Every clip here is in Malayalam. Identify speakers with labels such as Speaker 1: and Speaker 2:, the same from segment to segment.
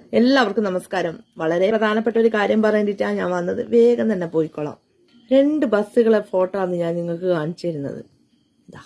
Speaker 1: എല്ലാവർക്കും നമസ്കാരം വളരെ പ്രധാനപ്പെട്ട ഒരു കാര്യം പറയേണ്ടിട്ടാണ് ഞാൻ വന്നത് വേഗം തന്നെ പോയിക്കോളാം രണ്ട് ബസ്സുകളെ ഫോട്ടോ ആണ് ഞാൻ നിങ്ങൾക്ക് കാണിച്ചു തരുന്നത് ഇതാ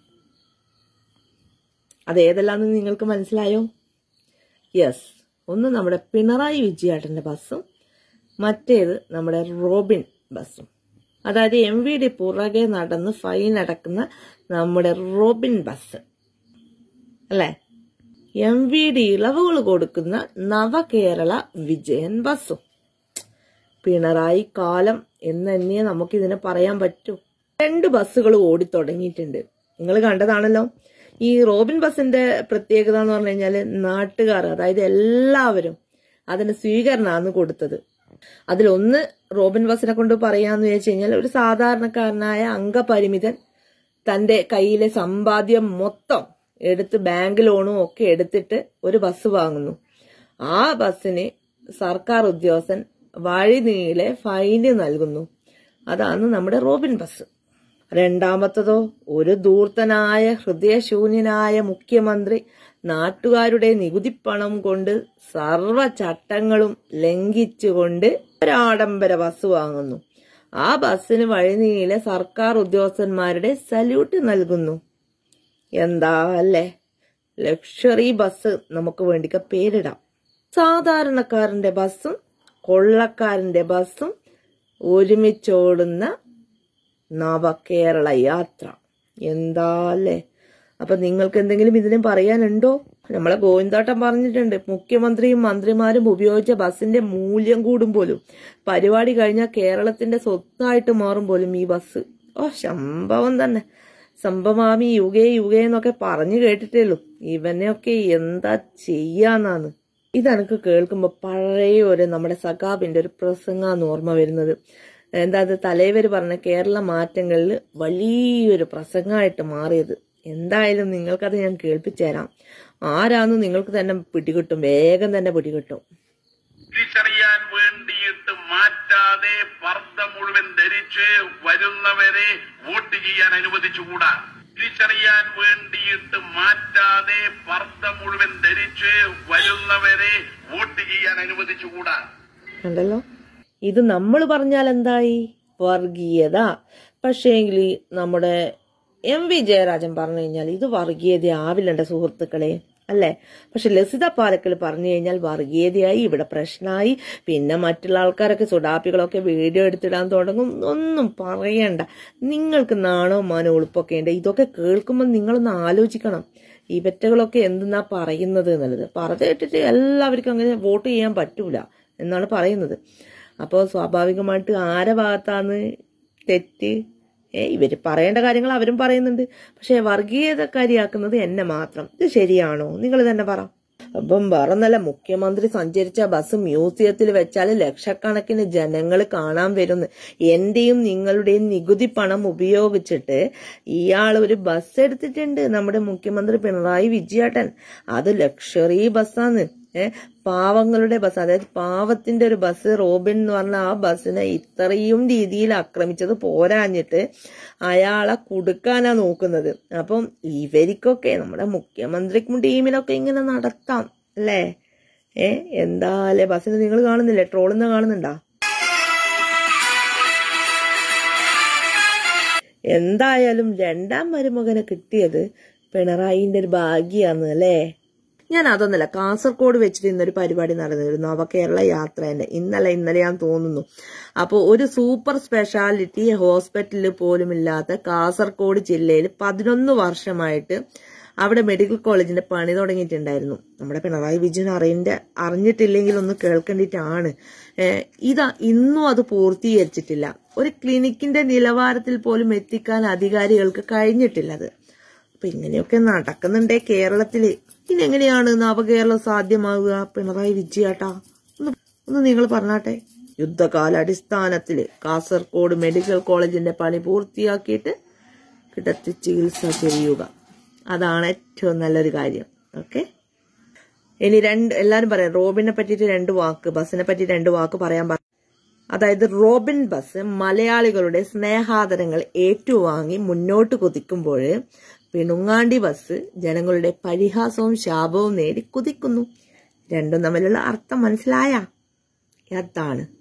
Speaker 1: അത് ഏതെല്ലാന്ന് നിങ്ങൾക്ക് മനസ്സിലായോ യെസ് ഒന്ന് നമ്മുടെ പിണറായി വിജയേട്ടന്റെ ബസ്സും മറ്റേത് നമ്മുടെ റോബിൻ ബസ്സും അതായത് എം വി ഡി പുറകെ നടന്ന് ഫൈൻ അടക്കുന്ന നമ്മുടെ റോബിൻ ബസ് അല്ലേ എം വി ഡി ഇളവുകൾ കൊടുക്കുന്ന നവകേരള വിജയൻ ബസ്സും പിണറായി കാലം എന്ന് തന്നെ നമുക്ക് ഇതിനെ പറയാൻ പറ്റൂ രണ്ട് ബസ്സുകൾ ഓടിത്തുടങ്ങിയിട്ടുണ്ട് നിങ്ങൾ കണ്ടതാണല്ലോ ഈ റോബിൻ ബസിന്റെ പ്രത്യേകത എന്ന് പറഞ്ഞു കഴിഞ്ഞാല് നാട്ടുകാർ അതായത് എല്ലാവരും അതിന് സ്വീകരണമാണ് കൊടുത്തത് അതിലൊന്ന് റോബിൻ ബസിനെ കൊണ്ട് പറയാന്ന് വെച്ച് കഴിഞ്ഞാൽ ഒരു സാധാരണക്കാരനായ അംഗപരിമിതൻ തന്റെ കയ്യിലെ സമ്പാദ്യം മൊത്തം എടുത്ത് ബാങ്ക് ലോണും ഒക്കെ എടുത്തിട്ട് ഒരു ബസ് വാങ്ങുന്നു ആ ബസ്സിന് സർക്കാർ ഉദ്യോഗസ്ഥൻ വഴി നീളെ ഫൈന് നൽകുന്നു അതാണ് നമ്മുടെ റോബിൻ ബസ് രണ്ടാമത്തതോ ഒരു ദൂർത്തനായ ഹൃദയശൂന്യനായ മുഖ്യമന്ത്രി നാട്ടുകാരുടെ നികുതിപ്പണം കൊണ്ട് സർവ ചട്ടങ്ങളും ലംഘിച്ചുകൊണ്ട് ഒരാഡംബര ബസ് വാങ്ങുന്നു ആ ബസ്സിന് വഴിനീളെ സർക്കാർ ഉദ്യോഗസ്ഥന്മാരുടെ സല്യൂട്ട് നൽകുന്നു എന്താ അല്ലേ ലക്ഷറി ബസ് നമുക്ക് വേണ്ടിക്ക പേരിടാം സാധാരണക്കാരന്റെ ബസ്സും കൊള്ളക്കാരന്റെ ബസ്സും ഒരുമിച്ചോടുന്ന നവകേരള യാത്ര എന്താ അല്ലേ അപ്പൊ നിങ്ങൾക്ക് എന്തെങ്കിലും ഇതിന് പറയാനുണ്ടോ നമ്മളെ ഗോവിന്ദാട്ടം പറഞ്ഞിട്ടുണ്ട് മുഖ്യമന്ത്രിയും മന്ത്രിമാരും ഉപയോഗിച്ച ബസ്സിന്റെ മൂല്യം കൂടും പോലും പരിപാടി കഴിഞ്ഞാൽ കേരളത്തിന്റെ സ്വത്തായിട്ട് മാറും പോലും ഈ ബസ് ഓ സംഭവം തന്നെ സംഭവമാമി യുഗേ യുഗേ എന്നൊക്കെ പറഞ്ഞു കേട്ടിട്ടേള്ളൂ ഇവനെയൊക്കെ എന്താ ചെയ്യാന്നാന്ന് ഇതെനിക്ക് കേൾക്കുമ്പോ പഴയ ഒരു നമ്മുടെ സഖാബിന്റെ ഒരു പ്രസംഗാന്ന് ഓർമ്മ വരുന്നത് എന്താ അത് തലൈവര് പറഞ്ഞ കേരള മാറ്റങ്ങളിൽ വലിയൊരു പ്രസംഗമായിട്ട് മാറിയത് എന്തായാലും നിങ്ങൾക്കത് ഞാൻ കേൾപ്പിച്ചു തരാം ആരാന്ന് നിങ്ങൾക്ക് തന്നെ പിടികിട്ടും വേഗം തന്നെ പിടികിട്ടും
Speaker 2: തിരിച്ചറിയാൻ വേണ്ടിയിട്ട് മാറ്റാതെ പർദ്ദ മുഴുവൻ ധരിച്ച് വരുന്നവരെ വോട്ട് ചെയ്യാൻ അനുവദിച്ചുകൂടാ തിരിച്ചറിയാൻ വേണ്ടിയിട്ട് മാറ്റാതെ പർദ്ദ മുഴുവൻ ധരിച്ച് വരുന്നവരെ വോട്ട് ചെയ്യാൻ അനുവദിച്ചുകൂടാ
Speaker 1: കണ്ടല്ലോ ഇത് നമ്മൾ പറഞ്ഞാൽ എന്തായി വർഗീയത പക്ഷേങ്കിൽ നമ്മുടെ എം വി ജയരാജൻ പറഞ്ഞു കഴിഞ്ഞാൽ ഇത് വർഗീയത ആവില്ല സുഹൃത്തുക്കളെ അല്ലേ പക്ഷെ ലസിത പാലക്കൽ പറഞ്ഞു കഴിഞ്ഞാൽ വർഗീയതയായി ഇവിടെ പ്രശ്നമായി പിന്നെ മറ്റുള്ള ആൾക്കാരൊക്കെ സുഡാപ്പികളൊക്കെ വീഡിയോ എടുത്തിടാൻ തുടങ്ങും ഒന്നും പറയണ്ട നിങ്ങൾക്ക് നാണോ മാനോ ഉളുപ്പൊക്കെ ഉണ്ട് ഇതൊക്കെ കേൾക്കുമ്പോൾ നിങ്ങളൊന്ന് ആലോചിക്കണം ഈ പെറ്റകളൊക്കെ എന്തെന്നാ പറയുന്നത് എന്നുള്ളത് പറഞ്ഞു കേട്ടിട്ട് എല്ലാവർക്കും അങ്ങനെ വോട്ട് ചെയ്യാൻ പറ്റൂല എന്നാണ് പറയുന്നത് അപ്പോൾ സ്വാഭാവികമായിട്ട് ആരെ ഭാഗത്താണ് തെറ്റ് ഏ ഇവർ പറയേണ്ട കാര്യങ്ങൾ അവരും പറയുന്നുണ്ട് പക്ഷെ വർഗീയതക്കാരിയാക്കുന്നത് എന്നെ മാത്രം ഇത് ശരിയാണോ നിങ്ങൾ തന്നെ പറ അപ്പം വേറൊന്നല്ല മുഖ്യമന്ത്രി സഞ്ചരിച്ച ബസ് മ്യൂസിയത്തിൽ വെച്ചാൽ ലക്ഷക്കണക്കിന് ജനങ്ങൾ കാണാൻ വരുന്നു എന്റെയും നിങ്ങളുടെയും നികുതി പണം ഉപയോഗിച്ചിട്ട് ഇയാൾ ഒരു ബസ് എടുത്തിട്ടുണ്ട് നമ്മുടെ മുഖ്യമന്ത്രി പിണറായി വിജയേട്ടൻ അത് ലക്ഷറി ബസ്സാണ് ഏ പാവങ്ങളുടെ ബസ് അതായത് പാവത്തിന്റെ ഒരു ബസ് റോബിൻ എന്ന് പറഞ്ഞ ആ ബസ്സിനെ ഇത്രയും രീതിയിൽ ആക്രമിച്ചത് പോരാഞ്ഞിട്ട് അയാളെ കൊടുക്കാനാ നോക്കുന്നത് അപ്പം ഇവർക്കൊക്കെ നമ്മുടെ മുഖ്യമന്ത്രിക്കും ടീമിനൊക്കെ ഇങ്ങനെ നടത്താം അല്ലേ ഏ എന്താ അല്ലേ ബസ്സിന് നിങ്ങൾ കാണുന്നില്ലേ ട്രോളിന്ന് കാണുന്നുണ്ടാ എന്തായാലും രണ്ടാം മരുമകനെ കിട്ടിയത് പിണറായിന്റെ ഒരു ഭാഗ്യാന്ന് അല്ലേ ഞാൻ അതൊന്നല്ല കാസർഗോഡ് വെച്ചിട്ട് ഇന്നൊരു പരിപാടി നടന്നിരുന്നു നവകേരള യാത്രേന്റെ ഇന്നലെ ഇന്നലെ ഞാൻ തോന്നുന്നു അപ്പോൾ ഒരു സൂപ്പർ സ്പെഷ്യാലിറ്റി ഹോസ്പിറ്റലിൽ പോലും ഇല്ലാത്ത കാസർഗോഡ് ജില്ലയിൽ പതിനൊന്ന് വർഷമായിട്ട് അവിടെ മെഡിക്കൽ കോളേജിന്റെ പണി തുടങ്ങിയിട്ടുണ്ടായിരുന്നു നമ്മുടെ പിണറായി വിജയൻ അറിയന്റെ അറിഞ്ഞിട്ടില്ലെങ്കിൽ ഒന്ന് കേൾക്കേണ്ടിയിട്ടാണ് ഇതാ ഇന്നും അത് പൂർത്തീകരിച്ചിട്ടില്ല ഒരു ക്ലിനിക്കിന്റെ നിലവാരത്തിൽ പോലും എത്തിക്കാൻ അധികാരികൾക്ക് കഴിഞ്ഞിട്ടില്ല അത് അപ്പൊ ഇങ്ങനെയൊക്കെ നടക്കുന്നുണ്ടേ കേരളത്തില് ഇനി എങ്ങനെയാണ് നവകേരളം സാധ്യമാവുക പിണറായി വിജയാട്ടാ ഒന്ന് ഒന്ന് നിങ്ങൾ പറഞ്ഞാട്ടെ യുദ്ധകാലാടിസ്ഥാനത്തില് കാസർഗോഡ് മെഡിക്കൽ കോളേജിന്റെ പണി പൂർത്തിയാക്കിയിട്ട് കിടത്തി ചികിത്സ ചെയ്യുക അതാണ് ഏറ്റവും നല്ലൊരു കാര്യം ഓക്കെ ഇനി രണ്ട് എല്ലാരും പറയാം റോബിനെ പറ്റിയിട്ട് രണ്ട് വാക്ക് ബസ്സിനെ പറ്റി രണ്ട് വാക്ക് പറയാൻ പറ അതായത് റോബിൻ ബസ് മലയാളികളുടെ സ്നേഹാദരങ്ങൾ ഏറ്റുവാങ്ങി മുന്നോട്ട് കുതിക്കുമ്പോൾ പിണുങ്ങാണ്ടി ബസ് ജനങ്ങളുടെ പരിഹാസവും ശാപവും നേടി കുതിക്കുന്നു രണ്ടും തമ്മിലുള്ള അർത്ഥം മനസ്സിലായ അതാണ്